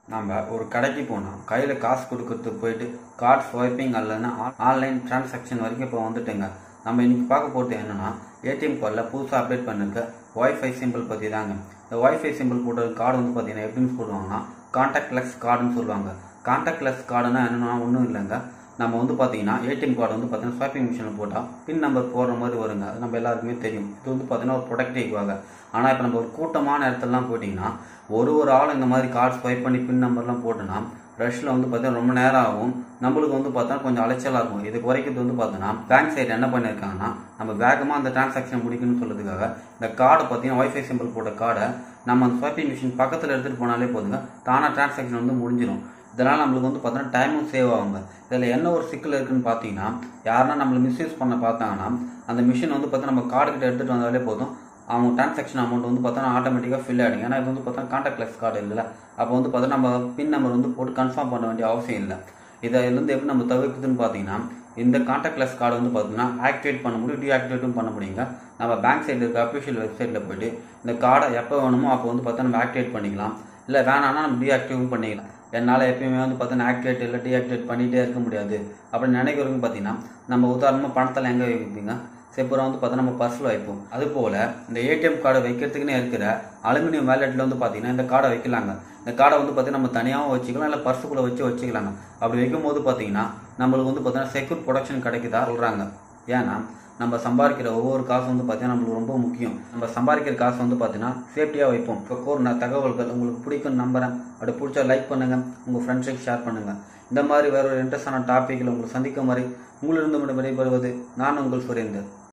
நம்ம ஒரு கடைக்கு போனோம் கையில் காசு கொடுக்கறதுக்கு போயிட்டு கார்டு ஸ்வைப்பிங் அல்லதுன்னா ஆன்லைன் டிரான்சாக்ஷன் வரைக்கும் இப்போ வந்துட்டுங்க நம்ம இன்னைக்கு பார்க்க போகிறது என்னன்னா ஏடிஎம் கார்டில் புதுசாக அப்டேட் பண்ணிருக்க ஒய்ஃபை சிம்பிள் பற்றி தாங்க இந்த ஒய்ஃபை சிம்பிள் போட்ட கார்டு வந்து பார்த்தீங்கன்னா எப்படின்னு சொல்லுவாங்கன்னா கான்டாக்ட்லெஸ் கார்டுன்னு சொல்லுவாங்க கான்டாக்ட்லெஸ் கார்டுனா என்னன்னா ஒன்றும் இல்லைங்க நம்ம வந்து பார்த்தீங்கன்னா ஏடிஎம் கார்டு வந்து பார்த்தீங்கன்னா ஸ்வைப்பிங் மிஷினில் போட்டால் பின் நம்பர் போடுற மாதிரி வருங்க அது நம்ம எல்லாருக்குமே தெரியும் இது வந்து பார்த்தீங்கன்னா ஒரு ப்ரொடக்டிவாக ஆனால் இப்போ நம்ம ஒரு கூட்டமான இடத்துலலாம் போயிட்டிங்கன்னா ஒரு ஒரு ஆள் இந்த மாதிரி கார்டு ஸ்வைப் பண்ணி பின் நம்பர்லாம் போட்டோன்னா ரஷ்ல வந்து பார்த்தீங்கன்னா ரொம்ப நேரம் ஆகும் நம்மளுக்கு வந்து பார்த்தா கொஞ்சம் அலைச்சலாக இருக்கும் இது குறைக்கிறது வந்து பார்த்தோன்னா பேங்க் சைடு என்ன பண்ணியிருக்காங்கன்னா நம்ம வேகமாக அந்த டிரான்சாக்ஷன் முடிக்கணும்னு சொல்றதுக்காக இந்த கார்டை பார்த்தீங்கன்னா ஒய்ஃபை சிம்பிள் போட்ட கார்டை நம்ம அந்த ஸ்வைப்பிங் மிஷின் பக்கத்தில் எடுத்துகிட்டு போனாலே போதுங்க தானாக டிரான்சாக்ஷன் வந்து முடிஞ்சிடும் இதனால் நம்மளுக்கு வந்து பார்த்தோன்னா டைமும் சேவ் ஆகுங்க இதில் என்ன ஒரு சிக்கல் இருக்குன்னு பார்த்தீங்கன்னா யாருன்னா நம்மளை மிஸ்யூஸ் பண்ண பார்த்தாங்கன்னா அந்த மிஷின் வந்து பார்த்தா நம்ம கார்டு கிட்ட எடுத்துகிட்டு வந்தாலே போதும் அவங்க டிரான்சாக்ஷன் அமௌண்ட் வந்து பார்த்தோன்னா ஆட்டோமேட்டிக்காக ஃபில் ஆகிடுங்க ஏன்னா இது வந்து பார்த்தா கான்டாக்ட்லெஸ் கார்டு இல்லை அப்போ வந்து பார்த்தா நம்ம பின் நம்பர் வந்து போட்டு கன்ஃபார்ம் பண்ண வேண்டிய அவசியம் இல்லை இதை இருந்து எப்படி நம்ம தவிர்க்குதுன்னு பார்த்தீங்கன்னா இந்த கான்டாக்ட்லெஸ் கார்டு வந்து பார்த்தீங்கன்னா ஆக்டிவேட் பண்ண முடியும் டீஆக்டிவேட்டும் பண்ண முடியுங்க நம்ம பேங்க் சைடு இருக்க அஃபிஷியல் வெப்சைட்டில் போயிட்டு இந்த கார்டை எப்போ வேணுமோ அப்போ வந்து பார்த்தா நம்ம ஆக்டிவேட் பண்ணிக்கலாம் இல்லை வேணாம்னா நம்ம டீஆக்டிவும் பண்ணிக்கலாம் என்னால் எப்பயுமே வந்து பார்த்தீங்கன்னா ஆக்டிவேட் இல்லை டீஆக்டிவேட் பண்ணிகிட்டே இருக்க முடியாது அப்படின்னு நினைக்கிறவங்க பார்த்தீங்கன்னா நம்ம உதாரணமாக பணத்தில் எங்கே வைப்பீங்க செப்புறம் வந்து பார்த்தா நம்ம பர்ஸில் வைப்போம் அது போல் இந்த ஏடிஎம் கார்டை வைக்கிறதுக்குன்னு இருக்கிற அலுமினியம் வேலெட்டில் வந்து பார்த்தீங்கன்னா இந்த கார்டை வைக்கலாங்க இந்த கார்டை வந்து பார்த்தீங்கன்னா நம்ம தனியாகவும் வச்சுக்கலாம் இல்லை பர்ஸுக்குள்ளே வச்சு வச்சுக்கலாங்க அப்படி வைக்கும் போது பார்த்தீங்கன்னா நம்மளுக்கு வந்து பார்த்தீங்கன்னா செக்யூர் ப்ரொடக்ஷன் கிடைக்குதா சொல்கிறாங்க ஏன்னா நம்ம சம்பாதிக்கிற ஒவ்வொரு காசும் வந்து பார்த்தீங்கன்னா நம்மளுக்கு ரொம்ப முக்கியம் நம்ம சம்பாதிக்கிற காசு வந்து பார்த்தீங்கன்னா சேஃப்டியாக வைப்போம் இப்போ கோர்ன தகவல்கள் உங்களுக்கு பிடிக்கும் நம்புறேன் அப்படி பிடிச்சா லைக் பண்ணுங்கள் உங்கள் ஃப்ரெண்ட்ஸுக்கு ஷேர் பண்ணுங்கள் இந்த மாதிரி வேற ஒரு இன்ட்ரெஸ்டான டாப்பிக்கில் உங்களை சந்திக்கும் வரை உங்களிருந்து விடைபெறுவது நான் உங்கள் சுரேந்தர்